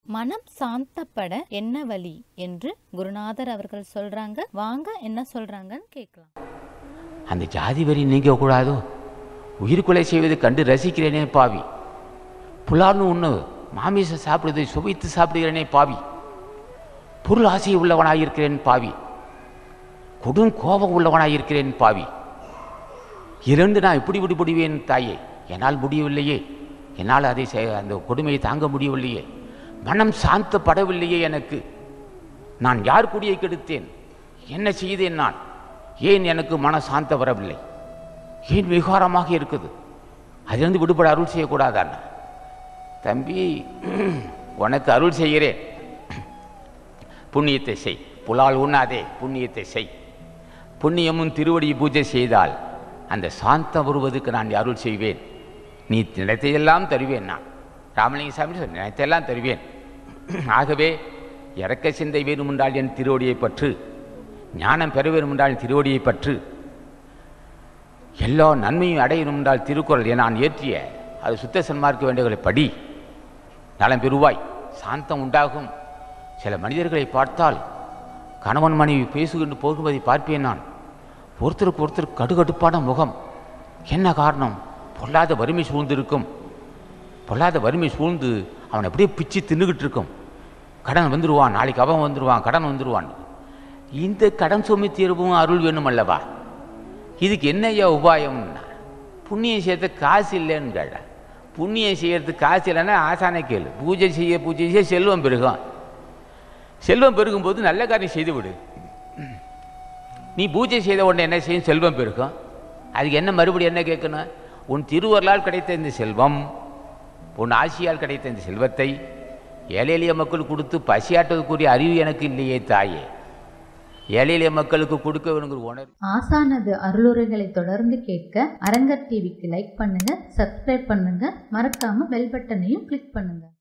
மனம் சாந்தப்பட என்ன வழி என்று குருநாதர் அவர்கள் சொல்றாங்க வாங்க என்ன சொல்றாங்கன்னு கேட்கலாம் அந்த ஜாதி வரி நீங்க கூடாதோ உயிர்கொலை செய்வதை கண்டு ரசிக்கிறேனே பாவி புலான்னு ஒன்று மாமிசம் சாப்பிடுவதை சுவைத்து சாப்பிடுகிறேனே பாவி பொருள் ஆசை உள்ளவனாயிருக்கிறேன் பாவி கொடும் கோபம் உள்ளவனாயிருக்கிறேன் பாவி இரண்டு நான் இப்படி விடுபடுவேன் தாயே என்னால் முடியவில்லையே என்னால் அதை செ- அந்த கொடுமையை தாங்க முடியவில்லையே மனம் சாந்தப்படவில்லையே எனக்கு நான் யார் குடியை கெடுத்தேன் என்ன செய்தேன் நான் ஏன் எனக்கு மன சாந்த வரவில்லை ஏன் விகாரமாக இருக்குது அதிலிருந்து விடுபட அருள் செய்யக்கூடாதாண்ணா தம்பி உனக்கு அருள் செய்கிறேன் புண்ணியத்தை செய் புலால் உண்ணாதே புண்ணியத்தை செய் புண்ணியமும் திருவடி பூஜை செய்தால் அந்த சாந்தம் வருவதற்கு நான் அருள் செய்வேன் நீ நினைத்தையெல்லாம் தருவேன் நான் ராமலிங்க சாமி சொன்ன நினைத்தையெல்லாம் தருவேன் ஆகவே இறக்க சிந்தை வேணுமென்றால் என் திருவடியை பற்று ஞானம் பெற வேணுமென்றால் என் திருவடியை பற்று எல்லா நன்மையும் அடையணும் என்றால் திருக்குறள் என நான் ஏற்றிய அது சுத்த சன்மார்க்க வேண்டியவர்களை படி நலம் பெறுவாய் சாந்தம் உண்டாகும் சில மனிதர்களை பார்த்தால் கணவன் மனைவி பேசுகின்ற போகுவதை பார்ப்பேன் நான் ஒருத்தருக்கு ஒருத்தர் கடுகடுப்பான முகம் என்ன காரணம் பொல்லாத வறுமை சூழ்ந்திருக்கும் பொல்லாத வறுமை சூழ்ந்து அவன் அப்படியே பிச்சு தின்னுக்கிட்டு இருக்கும் கடன் வந்துடுவான் நாளைக்கு அவன் வந்துடுவான் கடன் வந்துடுவான் இந்த கடன் சுமை தீர்வும் அருள் வேணும் அல்லவா இதுக்கு என்னய்யா உபாயம்னா புண்ணியம் செய்யறது காசு இல்லைன்னு கேட்ட புண்ணியம் செய்யறதுக்கு காசு இல்லைன்னா ஆசானை கேளு பூஜை செய்ய பூஜை செய்ய செல்வம் பெருகும் செல்வம் பெருகும்போது நல்ல காரியம் செய்து விடு நீ பூஜை செய்த உடனே என்ன செய்யும் செல்வம் பெருகும் அதுக்கு என்ன மறுபடியும் என்ன கேட்கணும் உன் திருவருளால் கிடைத்த இந்த செல்வம் உன் ஆசியால் கிடைத்த இந்த செல்வத்தை ஏழை எளிய மக்கள் கொடுத்து பசியாட்டுவதற்குரிய அறிவு எனக்கு இல்லையே தாயே ஏழை எளிய மக்களுக்கு கொடுக்க வேணுங்கிற உணர்வு ஆசானது அருளுரைகளை தொடர்ந்து கேட்க அரங்கர் டிவிக்கு லைக் பண்ணுங்க சப்ஸ்கிரைப் பண்ணுங்க மறக்காம பெல் பட்டனையும் கிளிக் பண்ணுங்க